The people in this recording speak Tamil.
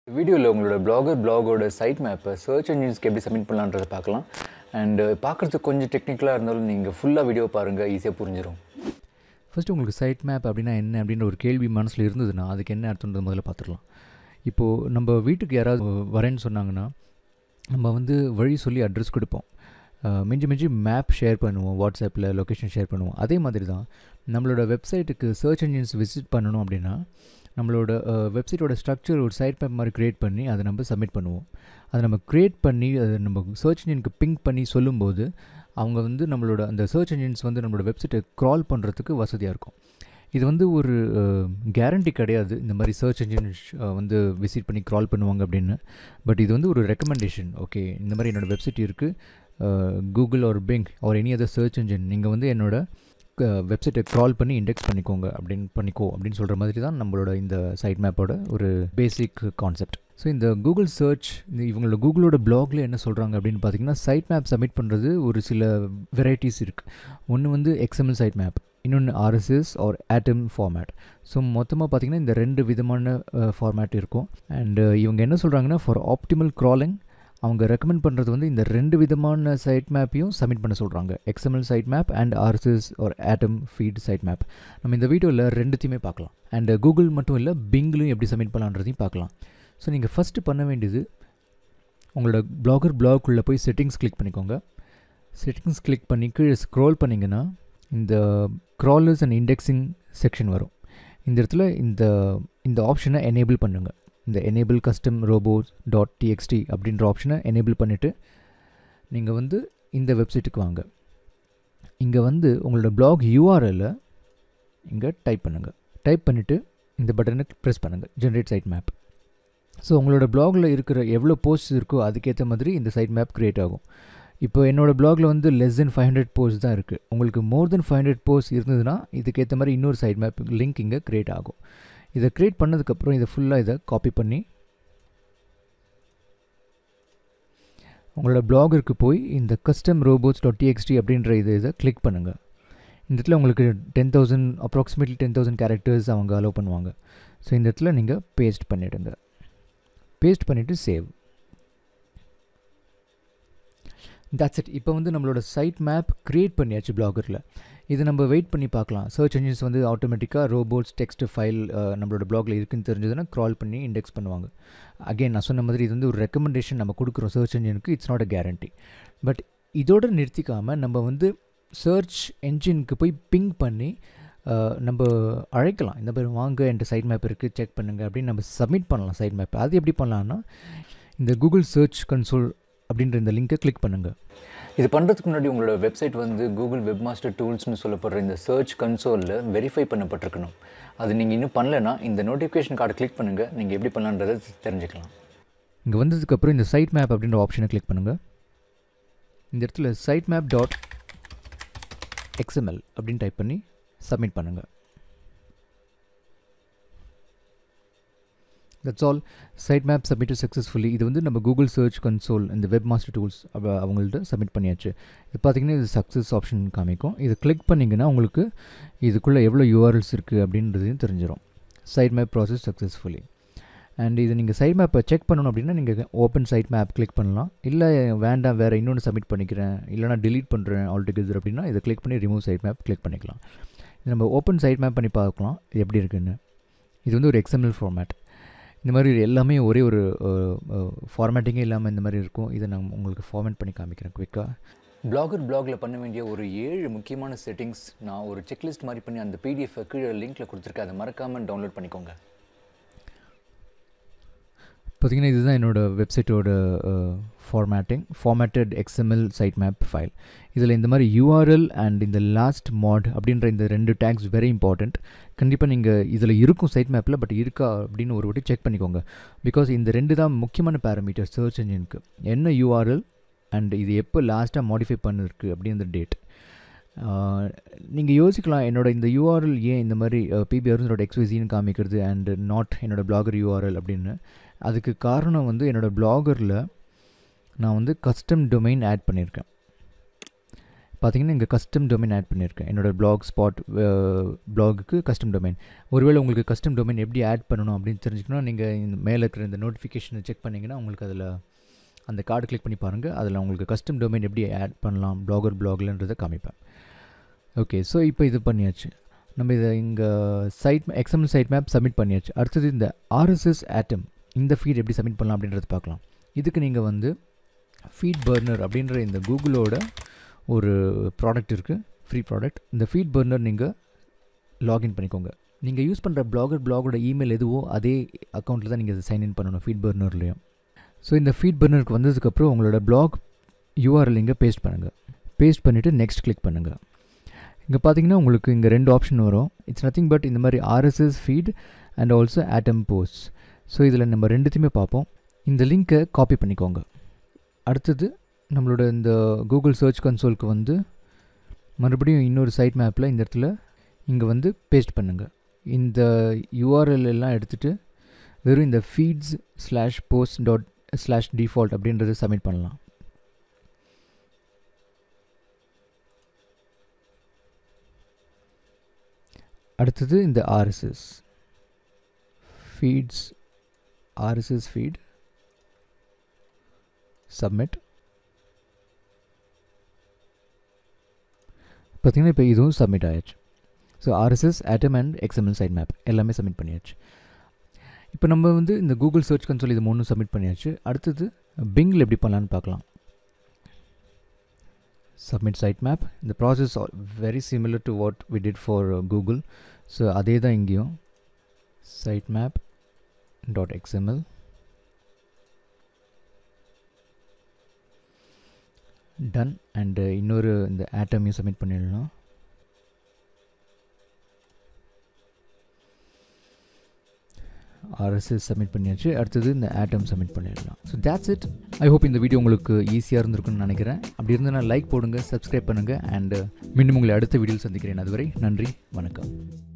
வீடியோவில் உங்களோட பிளாகர் பிளாகோட சைட் மேப்பை சர்ச் இன்ஜின்ஸ்க்கு எப்படி சப்மிட் பண்ணலான்றதை பார்க்கலாம் அண்டு பார்க்குறதுக்கு கொஞ்சம் டெக்னிக்கலாக இருந்தாலும் நீங்கள் ஃபுல்லாக வீடியோ பாருங்கள் ஈஸியாக புரிஞ்சிடும் ஃபஸ்ட்டு உங்களுக்கு சைட் மேப் அப்படின்னா என்ன அப்படின்ற ஒரு கேள்வி மனசில் இருந்ததுன்னா அதுக்கு என்ன அர்த்தம்ன்றது முதல்ல பார்த்துடலாம் இப்போது நம்ம வீட்டுக்கு யாராவது வரேன்னு சொன்னாங்கன்னா நம்ம வந்து வழி சொல்லி அட்ரஸ் கொடுப்போம் அஹ் மிஞ்சி மிஞ்சி மேப் ஷேர் பண்ணுவோம் வாட்ஸ்அப்பில் லொக்கேஷன் ஷேர் பண்ணுவோம் அதே மாதிரி தான் நம்மளோட வெப்சைட்டுக்கு சர்ச் இன்ஜின்ஸ் விசிட் பண்ணணும் அப்படின்னா நம்மளோட வெப்சைட்டோட ஸ்ட்ரக்சர் ஒரு சைட் மேப் மாதிரி க்ரியேட் பண்ணி அதை நம்ம சப்மிட் பண்ணுவோம் அதை நம்ம க்ரியேட் பண்ணி அதை நம்ம சர்ச் இன்ஜினுக்கு பிங்க் பண்ணி சொல்லும்போது அவங்க வந்து நம்மளோட அந்த சர்ச் இன்ஜின்ஸ் வந்து நம்மளோட வெப்சைட்டை க்ரால் பண்ணுறதுக்கு வசதியாக இருக்கும் இது வந்து ஒரு கேரண்டி கிடையாது இந்த மாதிரி சர்ச் இன்ஜின் வந்து விசிட் பண்ணி க்ரால் பண்ணுவாங்க அப்படின்னு பட் இது வந்து ஒரு ரெக்கமெண்டேஷன் ஓகே இந்த மாதிரி என்னோடய வெப்சைட் இருக்குது கூகுள் ஒரு Bing or any other search engine நீங்கள் வந்து என்னோட வெப்சைட்டை க்ரால் பண்ணி இண்டெக்ஸ் பண்ணிக்கோங்க அப்படின்னு பண்ணிக்கோ அப்படின்னு சொல்கிற மாதிரி தான் நம்மளோட இந்த சைட் மேப்போட ஒரு பேசிக் கான்செப்ட் ஸோ இந்த கூகுள் சர்ச் இந்த இவங்களோட கூகுளோட பிளாக்ல என்ன சொல்கிறாங்க அப்படின்னு பார்த்தீங்கன்னா சைட் மேப் சப்மிட் பண்ணுறது ஒரு சில வெரைட்டிஸ் இருக்குது ஒன்று வந்து எக்ஸ்எம்எல் சைட் மேப் இன்னொன்று RSS or atom format so மொத்தமாக பார்த்திங்கன்னா இந்த ரெண்டு விதமான ஃபார்மேட் இருக்கும் அண்டு இவங்க என்ன சொல்கிறாங்கன்னா ஃபார் ஆப்டிமல் க்ராலிங் அவங்க ரெக்கமெண்ட் பண்ணுறது வந்து இந்த ரெண்டு விதமான சைட் மேப்பையும் சப்மிட் பண்ண சொல்கிறாங்க XML site map and RSS ஒரு ஆட்டம் ஃபீட் சைட் மேப் நம்ம இந்த வீடியோவில் ரெண்டுத்தையுமே பார்க்கலாம் அண்ட் கூகுள் மட்டும் இல்லை பிங்க்லையும் எப்படி சப்மிட் பண்ணலான்றதையும் பார்க்கலாம் ஸோ நீங்கள் ஃபஸ்ட்டு பண்ண வேண்டியது உங்களோட பிளாகர் பிளாக்குள்ளே போய் செட்டிங்ஸ் கிளிக் பண்ணிக்கோங்க செட்டிங்ஸ் கிளிக் பண்ணி கீழே ஸ்க்ரோல் பண்ணிங்கன்னா இந்த க்ராலர்ஸ் அண்ட் இண்டெக்ஸிங் செக்ஷன் வரும் இந்த இடத்துல இந்த இந்த ஆப்ஷனை எனேபிள் பண்ணுங்கள் இந்த enable custom robots dot TXT அப்படின்ற ஆப்ஷனை எனேபிள் பண்ணிவிட்டு நீங்கள் வந்து இந்த வெப்சைட்டுக்கு வாங்க இங்கே வந்து உங்களோட பிளாக் யூஆர்எல்லை இங்கே டைப் பண்ணுங்கள் டைப் பண்ணிவிட்டு இந்த பட்டனை ப்ரெஸ் பண்ணுங்கள் ஜென்ரேட் சைட் மேப் ஸோ உங்களோட பிளாகில் இருக்கிற எவ்வளோ போஸ்ட் இருக்கோ அதுக்கேற்ற மாதிரி இந்த சைட் மேப் க்ரியேட் ஆகும் இப்போ என்னோடய பிளாகில் வந்து less than five hundred post தான் இருக்குது உங்களுக்கு more than five hundred post இருந்ததுன்னா இதுக்கேற்ற மாதிரி இன்னொரு சைட் மேப் லிங்க் இங்கே க்ரியேட் ஆகும் இதை க்ரியேட் பண்ணதுக்கப்புறம் இதை ஃபுல்லாக இதை காப்பி பண்ணி உங்களோட பிளாகருக்கு போய் இந்த கஸ்டம் ரோபோட்ஸ் டாட் டிஎக்ஸ்டி அப்படின்ற இது இதை கிளிக் பண்ணுங்கள் இந்த இடத்துல உங்களுக்கு ten thousand approximately ten thousand characters அவங்க அலோவ் பண்ணுவாங்க ஸோ இந்த இடத்துல நீங்கள் பேஸ்ட் பண்ணிவிடுங்க பேஸ்ட் பண்ணிவிட்டு சேவ் தட்ஸ் இட் இப்போ வந்து நம்மளோட சைட் மேப் க்ரியேட் பண்ணியாச்சு பிளாகரில் இது நம்ம வெயிட் பண்ணி பார்க்கலாம் சர்ச் இன்ஜின்ஸ் வந்து ஆட்டோமேட்டிக்காக ரோபோட்ஸ் டெக்ஸ்ட் ஃபைல் நம்மளோட பிளாகில் இருக்குன்னு தெரிஞ்சதுன்னா க்ரால் பண்ணி இண்டெக்ஸ் பண்ணுவாங்க அகெயின் நான் சொன்ன மாதிரி இது வந்து ஒரு ரெக்கமெண்டேஷன் நம்ம கொடுக்குறோம் சர்ச் இன்ஜினுக்கு it's not a guarantee but இதோடு நிறுத்திக்காமல் நம்ம வந்து சர்ச் என்ஜினுக்கு போய் பிங் பண்ணி நம்ம அழைக்கலாம் இந்த மாதிரி வாங்க என்கிட்ட சைட் மேப் இருக்குது செக் பண்ணுங்கள் அப்படின்னு நம்ம சப்மிட் பண்ணலாம் சைட் மேப் அது எப்படி பண்ணலான்னா இந்த கூகுள் சர்ச் கன்சோல் அப்படின்ற இந்த லிங்க்கை கிளிக் பண்ணுங்கள் இது பண்ணுறதுக்கு முன்னாடி உங்களோட வெப்சைட் வந்து கூகுள் வெப் மாஸ்டர் டூல்ஸ்னு சொல்லப்படுற இந்த சர்ச் கன்சோலில் வெரிஃபை பண்ணப்பட்டிருக்கணும் அது நீங்கள் இன்னும் பண்ணலைன்னா இந்த நோட்டிஃபிகேஷன் கார்டை கிளிக் பண்ணுங்கள் நீங்கள் எப்படி பண்ணலான்றதை தெரிஞ்சுக்கலாம் இங்கே வந்ததுக்கப்புறம் இந்த சைட் மேப் அப்படின்ற ஆப்ஷனை கிளிக் பண்ணுங்கள் இந்த இடத்துல சைட் மேப் டாட் எக்ஸ்எம்எல் அப்படின்னு டைப் பண்ணி சப்மிட் பண்ணுங்கள் that's all site map submitted successfully இது வந்து நம்ம கூகுள் சர்ச் கன்சோல் இந்த வெப் மாஸ்டர் டூல்ஸ் அவங்கள்ட்ட சப்மிட் பண்ணியாச்சு இது பார்த்திங்கன்னா இது சக்ஸஸ் ஆப்ஷன் காமிக்கும் இது கிளிக் பண்ணிங்கன்னா உங்களுக்கு இதுக்குள்ளே எவ்வளோ யூஆர்எல்ஸ் இருக்குது அப்படின்றதையும் தெரிஞ்சிடும் site map process successfully and இது நீங்கள் சைட் மேப்பை செக் பண்ணணும் அப்படின்னா நீங்கள் ஓப்பன் சைட் மேப் கிளிக் பண்ணலாம் இல்லை வேண்டாம் வேறு இன்னொன்று சப்மிட் பண்ணிக்கிறேன் இல்லைனா டிலீட் பண்ணுறேன் ஆல்டுகெதர் அப்படின்னா இதை கிளிக் பண்ணி ரிமூவ் சைட் மேப் கிளிக் பண்ணிக்கலாம் இது நம்ம ஓப்பன் சைட் மேப் பண்ணி பார்க்கலாம் இது எப்படி இருக்குன்னு இது வந்து ஒரு எக்ஸ்எம்எல் ஃபார்மேட் இந்த மாதிரி எல்லாமே ஒரே ஒரு ஃபார்மேட்டிங்கே இல்லாமல் இந்த மாதிரி இருக்கும் இதை நான் உங்களுக்கு ஃபார்மேட் பண்ணி காமிக்கிறேன் குவிக்காக பிளாகர் பிளாகில் பண்ண வேண்டிய ஒரு ஏழு முக்கியமான செட்டிங்ஸ் நான் ஒரு செக்லிஸ்ட் மாதிரி பண்ணி அந்த பிடிஎஃப் கீழே லிங்க்கில் கொடுத்துருக்கேன் அதை மறக்காமல் டவுன்லோட் பண்ணிக்கோங்க பார்த்திங்கன்னா இதுதான் என்னோடய வெப்சைட்டோட formatting formatted XML site map file இதில் இந்த மாதிரி யூஆர்எல் அண்ட் இந்த லாஸ்ட் மாட் அப்படின்ற இந்த ரெண்டு டேக்ஸ் வெரி இம்பார்ட்டண்ட் கண்டிப்பாக நீங்கள் இதில் இருக்கும் சைட் மேப்பில் பட் இருக்கா அப்படின்னு ஒரு வாட்டி செக் பண்ணிக்கோங்க பிகாஸ் இந்த ரெண்டு தான் முக்கியமான பேராமீட்டர் சர்ச் இன்ஜினுக்கு என்ன யூஆர்எல் அண்ட் இது எப்போ லாஸ்ட்டாக மாடிஃபை பண்ணிருக்கு அப்படின்ற டேட் நீங்கள் யோசிக்கலாம் என்னோட இந்த யூஆர்எல் ஏன் இந்த மாதிரி பிபிஆர்ஸோட எக்ஸ்வைசின்னு காமிக்கிறது அண்ட் நாட் என்னோடய பிளாகர் யூஆர்எல் அப்படின்னு அதுக்கு காரணம் வந்து என்னோடய பிளாகரில் நான் வந்து கஸ்டம் டொமைன் ஆட் பண்ணியிருக்கேன் பார்த்தீங்கன்னா இங்கே கஸ்டம் டொமைன் ஆட் பண்ணியிருக்கேன் என்னோடய பிளாக் ஸ்பாட் பிளாகுக்கு கஸ்டம் டொமைன் ஒருவேளை உங்களுக்கு கஸ்டம் டொமைன் எப்படி ஆட் பண்ணணும் அப்படின்னு தெரிஞ்சுக்கணும் நீங்கள் இந்த மேலே இருக்கிற இந்த நோட்டிஃபிகேஷனை செக் பண்ணிங்கன்னா உங்களுக்கு அதில் அந்த கார்டு கிளிக் பண்ணி பாருங்கள் அதில் உங்களுக்கு கஸ்டம் டொமைன் எப்படி ஆட் பண்ணலாம் பிளாகர் பிளாக்லன்றதை காமிப்பேன் ஓகே ஸோ இப்போ இது பண்ணியாச்சு நம்ம இதை இங்கே site example site map submit பண்ணியாச்சு அடுத்தது இந்த ஆர்எஸ்எஸ் ஆட்டம் இந்த ஃபீட் எப்படி சப்மிட் பண்ணலாம் அப்படின்றத பார்க்கலாம் இதுக்கு நீங்கள் வந்து ஃபீட் பர்னர் அப்படின்ற இந்த கூகுளோட ஒரு ப்ராடக்ட் இருக்குது ஃப்ரீ ப்ராடக்ட் இந்த ஃபீட் பர்னர் நீங்கள் லாகின் பண்ணிக்கோங்க நீங்கள் யூஸ் பண்ணுற பிளாகர் பிளாகோட இமெயில் எதுவோ அதே அக்கௌண்ட்டில் தான் நீங்கள் சைன்இன் பண்ணணும் ஃபீட் பர்னர்லேயும் ஸோ இந்த ஃபீட் பர்னருக்கு வந்ததுக்கப்புறம் உங்களோட பிளாக் யூஆர்எல் இங்கே பேஸ்ட் பண்ணுங்கள் பேஸ்ட் பண்ணிவிட்டு நெக்ஸ்ட் கிளிக் பண்ணுங்கள் இங்கே பார்த்தீங்கன்னா உங்களுக்கு இங்கே ரெண்டு ஆப்ஷன் வரும் இட்ஸ் நத்திங் பட் இந்த மாதிரி RSS feed and also atom post so இதில் நம்ம ரெண்டுத்தையுமே பார்ப்போம் இந்த லிங்க்கை காப்பி பண்ணிக்கோங்க அடுத்தது நம்மளோட இந்த கூகுள் சர்ச் கன்சோலுக்கு வந்து மறுபடியும் இன்னொரு சைட் மேப்பில் இந்த இடத்துல இங்கே வந்து பேஸ்ட் பண்ணுங்கள் இந்த யூஆர்எல் எல்லாம் எடுத்துகிட்டு வெறும் இந்த feeds slash post dot slash default அப்படின்றத சப்மிட் பண்ணலாம் அடுத்தது இந்த RSS feeds RSS feed submit பார்த்தீங்கன்னா இப்போ இதுவும் சப்மிட் ஆயாச்சு so RSS atom and XML site map எல்லாமே சப்மிட் பண்ணியாச்சு இப்போ நம்ம வந்து இந்த கூகுள் சர்ச் கன்சோல் இது மூணும் சப்மிட் பண்ணியாச்சு அடுத்தது பிங்கில் எப்படி பண்ணலான்னு பார்க்கலாம் சப்மிட் சைட் மேப் இந்த process very similar to what we did for Google so அதே தான் இங்கேயும் site map dot XML done and இன்னொரு இந்த ஆட்டமையும் சப்மிட் பண்ணிடலாம் ஆர்எஸ்எஸ் சப்மிட் பண்ணியாச்சு அடுத்தது இந்த ஆட்டம் சப்மிட் பண்ணிடலாம் so that's it I hope இந்த வீடியோ உங்களுக்கு ஈஸியாக இருந்திருக்குன்னு நினைக்கிறேன் அப்படி இருந்ததுன்னா லைக் போடுங்க சப்ஸ்கிரைப் பண்ணுங்கள் அண்டு மீண்டும் உங்களை அடுத்த வீடியோவில் சந்திக்கிறேன் அதுவரை நன்றி வணக்கம்